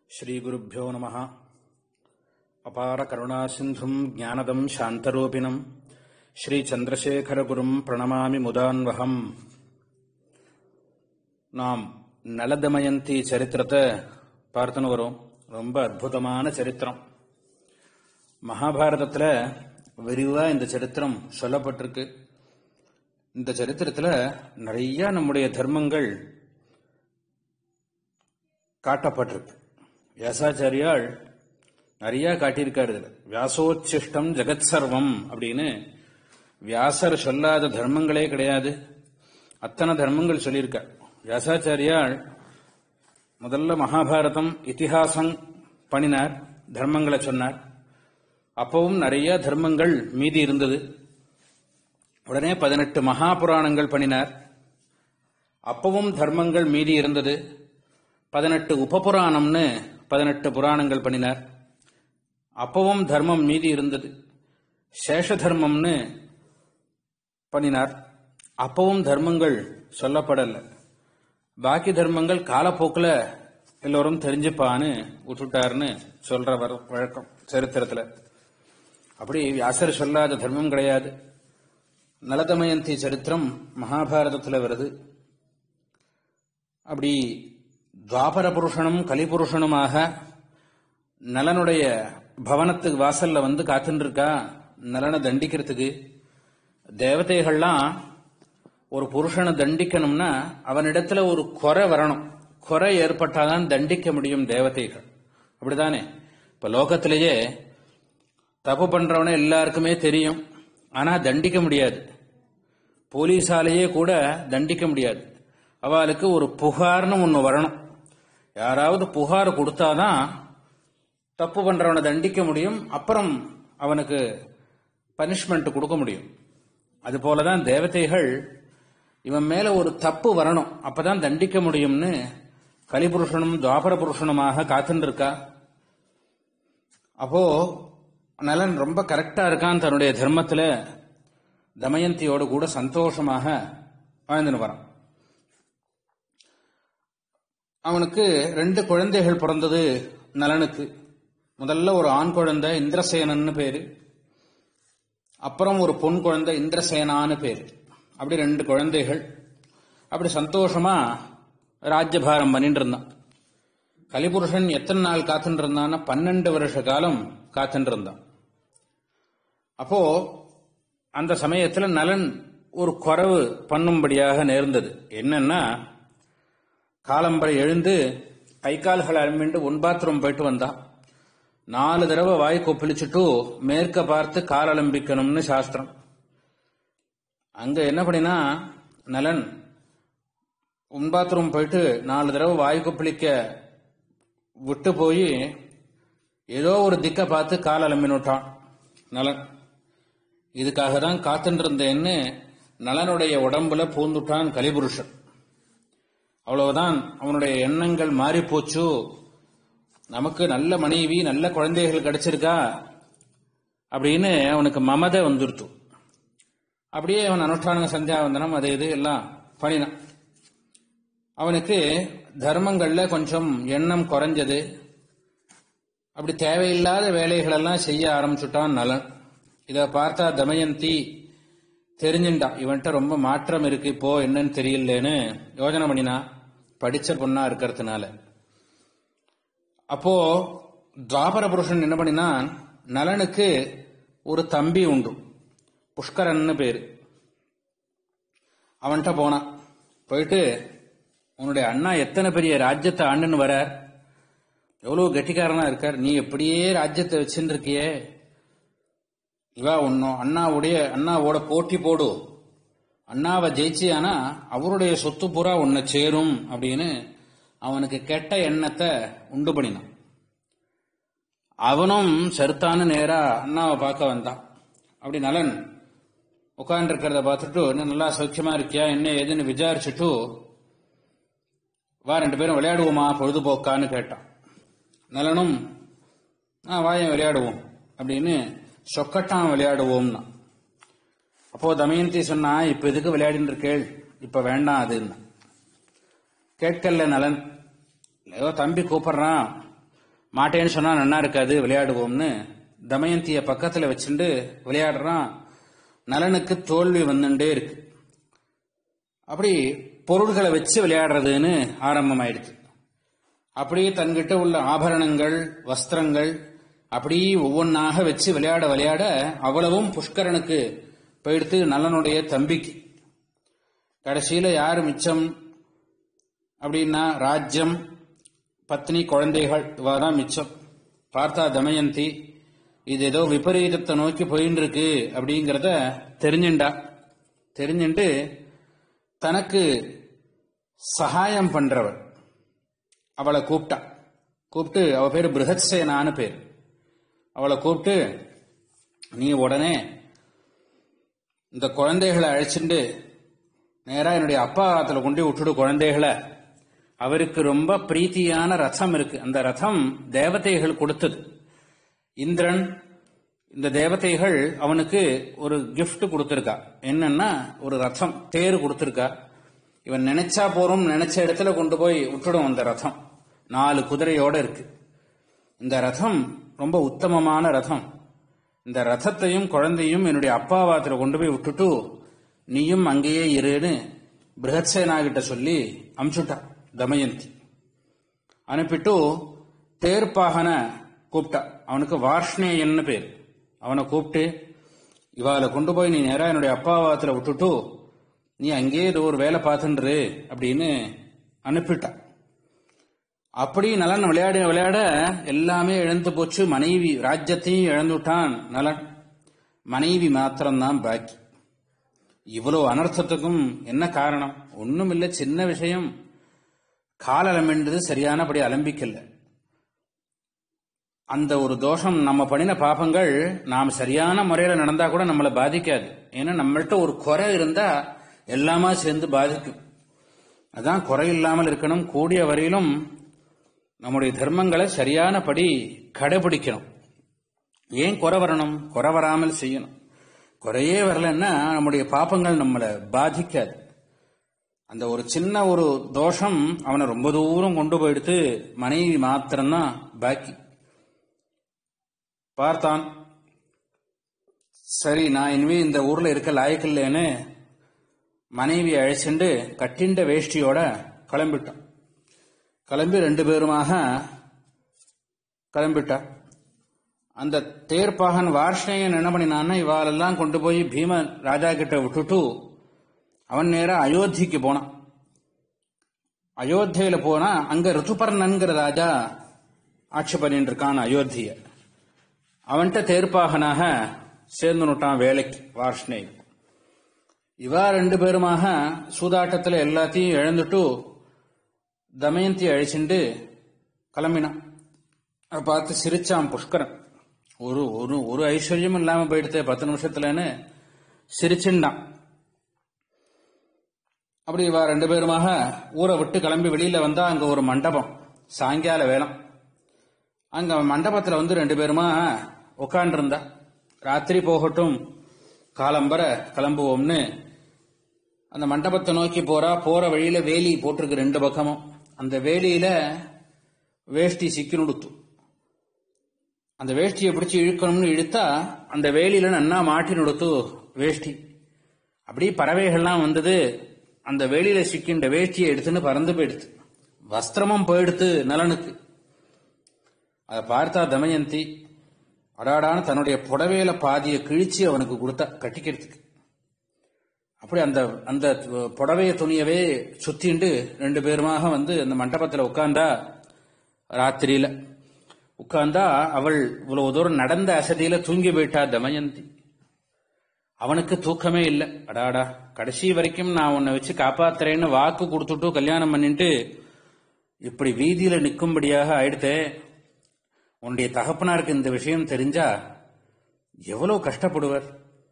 श्रीगुरुभ्यो नमः अपारकरुणासिन्धुम् ज्ञानदम् शान्तरूपिणम् श्रीचन्द्रशेखरगुरुम् प्रणमामि मुदान्वहम् நாம் நலதமயந்தி சரித்திரத்தை பார்த்துன்னு வரோம் ரொம்ப அற்புதமான சரித்திரம் மகாபாரதத்தில் விரிவா இந்த சரித்திரம் சொல்லப்பட்டிருக்கு இந்த சரித்திரத்தில் நிறைய நம்முடைய தர்மங்கள் காட்டப்பட்டிருக்கு வியாசாச்சாரியால் நிறைய காட்டியிருக்காரு இதுல வியாசோச்சிஷ்டம் ஜெகத் சர்வம் அப்படின்னு வியாசர் சொல்லாத தர்மங்களே கிடையாது அத்தனை தர்மங்கள் சொல்லியிருக்கார் வியாசாச்சாரியால் முதல்ல மகாபாரதம் இத்திஹாசம் பண்ணினார் தர்மங்களை சொன்னார் அப்பவும் நிறைய தர்மங்கள் மீதி இருந்தது உடனே பதினெட்டு மகா புராணங்கள் பண்ணினார் அப்பவும் தர்மங்கள் மீதி இருந்தது பதினெட்டு உபபுராணம்னு பதினெட்டு புராணங்கள் பண்ணினார் அப்பவும் தர்மம் மீதி இருந்தது சேஷ தர்மம்னு பண்ணினார் அப்பவும் தர்மங்கள் சொல்லப்படல பாக்கி தர்மங்கள் காலப்போக்கில் எல்லோரும் தெரிஞ்சுப்பான்னு விட்டுட்டாருன்னு சொல்ற வர- வழக்கம் சரித்திரத்துல அப்படி வியாசர் சொல்லாத தர்மம் கிடையாது நலதமயந்தி சரித்திரம் மகாபாரதத்தில் வருது அப்படி துவாபர புருஷனும் கலிபுருஷனுமாக நலனுடைய பவனத்துக்கு வாசல்ல வந்து காத்துட்டு இருக்கா நலனை தண்டிக்கிறதுக்கு தேவதைகள்லாம் ஒரு புருஷனை தண்டிக்கணும்னா அவனிடத்துல ஒரு குறை வரணும் குறை ஏற்பட்டாதான் தண்டிக்க முடியும் தேவதைகள் அப்படிதானே இப்ப லோகத்திலேயே தப்பு பண்றவன எல்லாருக்குமே தெரியும் ஆனா தண்டிக்க முடியாது போலீஸாலேயே கூட தண்டிக்க முடியாது அவளுக்கு ஒரு புகார்னு ஒன்று வரணும் யாராவது புகார் கொடுத்தாதான் தப்பு பண்றவனை தண்டிக்க முடியும் அப்புறம் அவனுக்கு பனிஷ்மெண்ட் கொடுக்க முடியும் அது போலதான் தேவதைகள் இவன் மேல ஒரு தப்பு வரணும் அப்பதான் தண்டிக்க முடியும்னு கலிபுருஷனும் துவாபர புருஷனுமாக காத்துட்டு இருக்கா அப்போ நலன் ரொம்ப கரெக்டா இருக்கான் தன்னுடைய தர்மத்துல தமயந்தியோடு கூட சந்தோஷமாக வாழ்ந்துன்னு வரான் அவனுக்கு ரெண்டு குழந்தைகள் பிறந்தது நலனுக்கு முதல்ல ஒரு ஆண் குழந்தை இந்திரசேனன்னு பேரு அப்புறம் ஒரு பொன் குழந்தை இந்திரசேனான்னு பேரு அப்படி ரெண்டு குழந்தைகள் அப்படி சந்தோஷமா ராஜ்யபாரம் பண்ணிட்டு இருந்தான் கலிபுருஷன் எத்தனை நாள் காத்துட்டு இருந்தான்னா பன்னெண்டு வருஷ காலம் காத்துட்டு இருந்தான் அப்போ அந்த சமயத்துல நலன் ஒரு குறவு பண்ணும்படியாக நேர்ந்தது என்னன்னா காலம்பரை எழுந்து கை கால்கள் அலம்பிண்டு ஒன் பாத்ரூம் போயிட்டு வந்தான் நாலு தடவை வாய் கொப்பளிச்சுட்டு மேற்க பார்த்து கால் அலம்பிக்கணும்னு சாஸ்திரம் அங்க என்ன பண்ணினா நலன் உன் பாத்ரூம் போயிட்டு நாலு தடவை வாய் கொப்பளிக்க விட்டு போய் ஏதோ ஒரு திக்கை பார்த்து கால் அலம்பினுட்டான் நலன் இதுக்காக தான் காத்துட்டு இருந்தேன்னு நலனுடைய உடம்புல பூந்துட்டான் கலிபுருஷன் அவ்வளவுதான் அவனுடைய எண்ணங்கள் மாறி போச்சு நமக்கு நல்ல மனைவி நல்ல குழந்தைகள் கிடைச்சிருக்கா அப்படின்னு அவனுக்கு மமதை வந்துருத்து அப்படியே அவன் அனுஷ்டான சந்தியாவந்தனம் அது இது எல்லாம் பண்ணினான் அவனுக்கு தர்மங்கள்ல கொஞ்சம் எண்ணம் குறைஞ்சது அப்படி தேவையில்லாத வேலைகளெல்லாம் செய்ய ஆரம்பிச்சுட்டான் நலன் இதை பார்த்தா தமயந்தி தெரிஞ்சுட்டான் இவன்கிட்ட ரொம்ப மாற்றம் இருக்கு இப்போ என்னன்னு தெரியலன்னு யோஜனை பண்ணினா படிச்ச பொண்ணா இருக்கிறதுனால அப்போ துவாபர புருஷன் என்ன பண்ணினான் நலனுக்கு ஒரு தம்பி உண்டு புஷ்கரன்னு பேரு அவன்கிட்ட போனான் போயிட்டு உன்னுடைய அண்ணா எத்தனை பெரிய ராஜ்யத்தை ஆண்டுன்னு வரார் எவ்வளவு கெட்டிக்காரனா இருக்கார் நீ எப்படியே ராஜ்யத்தை வச்சுட்டு இருக்கியே இவா உன்னும் அண்ணாவுடைய அண்ணாவோட போட்டி போடு அண்ணாவை ஜெயிச்சியானா அவருடைய சொத்து பூரா உன்னை சேரும் அப்படின்னு அவனுக்கு கெட்ட எண்ணத்தை உண்டு பண்ணினான் அவனும் செருத்தான்னு நேரா அண்ணாவை பார்க்க வந்தான் அப்படி நலன் உட்கார்ந்துருக்கிறத பார்த்துட்டு என்ன நல்லா சௌக்கியமா இருக்கியா என்ன ஏதுன்னு விசாரிச்சுட்டு வா ரெண்டு பேரும் விளையாடுவோமா பொழுதுபோக்கான்னு கேட்டான் நலனும் ஆ வாயன் விளையாடுவோம் அப்படின்னு சொக்கட்டான் விளையாடுவோம்னா அப்போ தமயந்தி சொன்னா இப்ப எதுக்கு விளையாடின்னு இருக்கேள் இப்ப வேண்டாம் அதுன்னா கேட்கல நலன் ஏதோ தம்பி கூப்பிடுறான் மாட்டேன்னு சொன்னா நன்னா இருக்காது விளையாடுவோம்னு தமயந்திய பக்கத்துல வச்சுட்டு விளையாடுறான் நலனுக்கு தோல்வி வந்துட்டே இருக்கு அப்படி பொருள்களை வச்சு விளையாடுறதுன்னு ஆரம்பமாயிடுச்சு அப்படியே தன்கிட்ட உள்ள ஆபரணங்கள் வஸ்திரங்கள் அப்படியே ஒவ்வொன்றாக வச்சு விளையாட விளையாட அவ்வளவும் புஷ்கரனுக்கு போயிடுத்து நலனுடைய தம்பிக்கு கடைசியில யார் மிச்சம் அப்படின்னா ராஜ்யம் பத்னி குழந்தைகள் இவாதான் மிச்சம் பார்த்தா தமயந்தி இது ஏதோ விபரீதத்தை நோக்கி போயின்னு இருக்கு அப்படிங்கிறத தெரிஞ்சுண்டா தெரிஞ்சுண்டு தனக்கு சகாயம் பண்றவர் அவளை கூப்பிட்டா கூப்பிட்டு அவ பேர் பிருகத்சேனான்னு பேர் அவளை கூப்பிட்டு நீ உடனே இந்த குழந்தைகளை அழைச்சிட்டு நேரா என்னுடைய அப்பா காலத்துல கொண்டு விட்டுடு குழந்தைகளை அவருக்கு ரொம்ப பிரீத்தியான ரதம் இருக்கு அந்த ரதம் தேவதைகள் கொடுத்தது இந்திரன் இந்த தேவதைகள் அவனுக்கு ஒரு gift கொடுத்திருக்கா என்னன்னா ஒரு ரதம் தேர் கொடுத்திருக்கா இவன் நினைச்சா போறோம் நினைச்ச இடத்துல கொண்டு போய் விட்டுடும் அந்த ரதம் நாலு குதிரையோட இருக்கு இந்த ரதம் ரொம்ப உத்தமமான ரதம் இந்த ரதத்தையும் குழந்தையும் என்னுடைய அப்பாவாத்துல கொண்டு போய் விட்டுட்டு நீயும் அங்கேயே இருன்னு பிருகத்சேனா கிட்ட சொல்லி அமுச்சுட்டா தமயந்தி அனுப்பிட்டு தேர்ப்பாகனை கூப்பிட்டா அவனுக்கு வார்ஷ்ணேயன்னு பேர் அவனை கூப்பிட்டு இவாளை கொண்டு போய் நீ நேரா என்னுடைய அப்பாவாத்துல விட்டுட்டு நீ அங்கேயே ஏதோ ஒரு வேலை பார்த்துன்று அப்படின்னு அனுப்பிட்டா அப்படி நலன் விளையாட விளையாட எல்லாமே இழந்து போச்சு மனைவி ராஜ்யத்தையும் இழந்துட்டான் நலன் மனைவி மாத்திரம்தான் பாக்கி இவ்வளவு அனர்த்தத்துக்கும் என்ன காரணம் ஒண்ணும் இல்ல சின்ன விஷயம் கால் அலம்பின்றது சரியானபடி அலம்பிக்கல அந்த ஒரு தோஷம் நம்ம பண்ணின பாபங்கள் நாம் சரியான முறையில நடந்தா கூட நம்மளை பாதிக்காது ஏன்னா நம்மள்ட்ட ஒரு குறை இருந்தா எல்லாமா சேர்ந்து பாதிக்கும் அதான் குறை இல்லாமல் இருக்கணும் கூடிய வரையிலும் நம்முடைய தர்மங்களை சரியானபடி கடைபிடிக்கணும் ஏன் குறை வரணும் குறை வராமல் செய்யணும் குறையே வரலன்னா நம்முடைய பாப்பங்கள் நம்மளை பாதிக்காது அந்த ஒரு சின்ன ஒரு தோஷம் அவனை ரொம்ப தூரம் கொண்டு போயிடுத்து மனைவி மாத்திரம்தான் பாக்கி பார்த்தான் சரி நான் இனிமே இந்த ஊர்ல இருக்க லாயக்கில்லைன்னு மனைவி அழைச்சிண்டு கட்டிண்ட வேஷ்டியோட கிளம்பிட்டான் கிளம்பி ரெண்டு பேருமாக கிளம்பிட்டா அந்த தேர்ப்பாகன் வார்ஷ்ணேயன் என்ன பண்ணினான்னா இவாளெல்லாம் கொண்டு போய் பீம ராஜா கிட்ட விட்டுட்டு அவன் நேரா அயோத்திக்கு போனான் அயோத்தியில போனா அங்க ரிதுபர்ணன்கிற ராஜா ஆட்சி பண்ணிட்டு இருக்கான் அயோத்திய அவன்கிட்ட தேர்ப்பாகனாக சேர்ந்து நுட்டான் வேலைக்கு வார்ஷ்ணேயன் இவா ரெண்டு பேருமாக சூதாட்டத்துல எல்லாத்தையும் இழந்துட்டு தமயந்தி அழிச்சுண்டு கிளம்பினான் அதை பார்த்து சிரிச்சான் புஷ்கரன் ஒரு ஒரு ஒரு ஐஸ்வர்யமும் இல்லாம போயிடுத்து பத்து நிமிஷத்துலன்னு சிரிச்சுண்டான் அப்படி இவா ரெண்டு பேருமாக ஊரை விட்டு கிளம்பி வெளியில வந்தா அங்க ஒரு மண்டபம் சாயங்கால வேலம் அங்க மண்டபத்துல வந்து ரெண்டு பேருமா உட்காண்டிருந்தா ராத்திரி போகட்டும் காலம்பர கிளம்புவோம்னு அந்த மண்டபத்தை நோக்கி போறா போற வழியில வேலி போட்டிருக்கு ரெண்டு பக்கமும் அந்த வேலியில வேஷ்டி சிக்கி நுடுத்து அந்த வேஷ்டியை பிடிச்சி இழுக்கணும்னு இழுத்தா அந்த வேலியில நன்னா மாட்டி நுடுத்து வேஷ்டி அப்படி பறவைகள்லாம் வந்தது அந்த வேலியில சிக்கின்ற வேஷ்டியை எடுத்துன்னு பறந்து போயிடுத்து வஸ்திரமும் போயிடுத்து நலனுக்கு அதை பார்த்தா தமயந்தி அடாடான்னு தன்னுடைய புடவையில பாதியை கிழிச்சு அவனுக்கு கொடுத்தா கட்டிக்கிறதுக்கு அப்படி அந்த அந்த புடவைய துணியவே சுத்திண்டு ரெண்டு பேருமாக வந்து அந்த மண்டபத்துல உட்கார்ந்தா ராத்திரியில உட்கார்ந்தா அவள் இவ்வளவு தூரம் நடந்த அசதியில தூங்கி போயிட்டா தமயந்தி அவனுக்கு தூக்கமே இல்லை அடாடா கடைசி வரைக்கும் நான் உன்னை வச்சு காப்பாத்துறேன்னு வாக்கு கொடுத்துட்டு கல்யாணம் பண்ணிட்டு இப்படி வீதியில நிற்கும்படியாக ஆயிடுத்தே உன்னுடைய தகப்பனாருக்கு இந்த விஷயம் தெரிஞ்சா எவ்வளவு கஷ்டப்படுவர்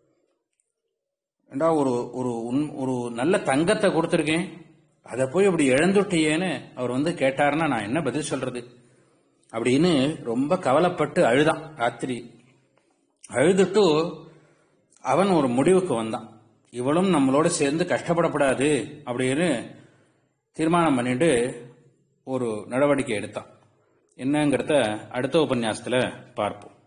ஏண்டா ஒரு ஒரு உன்- ஒரு நல்ல தங்கத்தை கொடுத்துருக்கேன் அதை போய் இப்படி இழந்துட்டியேன்னு அவர் வந்து கேட்டாருன்னா நான் என்ன பதில் சொல்றது அப்படின்னு ரொம்ப கவலைப்பட்டு அழுதான் ராத்திரி அழுதுட்டு அவன் ஒரு முடிவுக்கு வந்தான் இவளும் நம்மளோட சேர்ந்து கஷ்டப்படக்கூடாது அப்படின்னு தீர்மானம் பண்ணிட்டு ஒரு நடவடிக்கை எடுத்தான் என்னங்கிறத அடுத்த உபன்யாசத்தில் பார்ப்போம்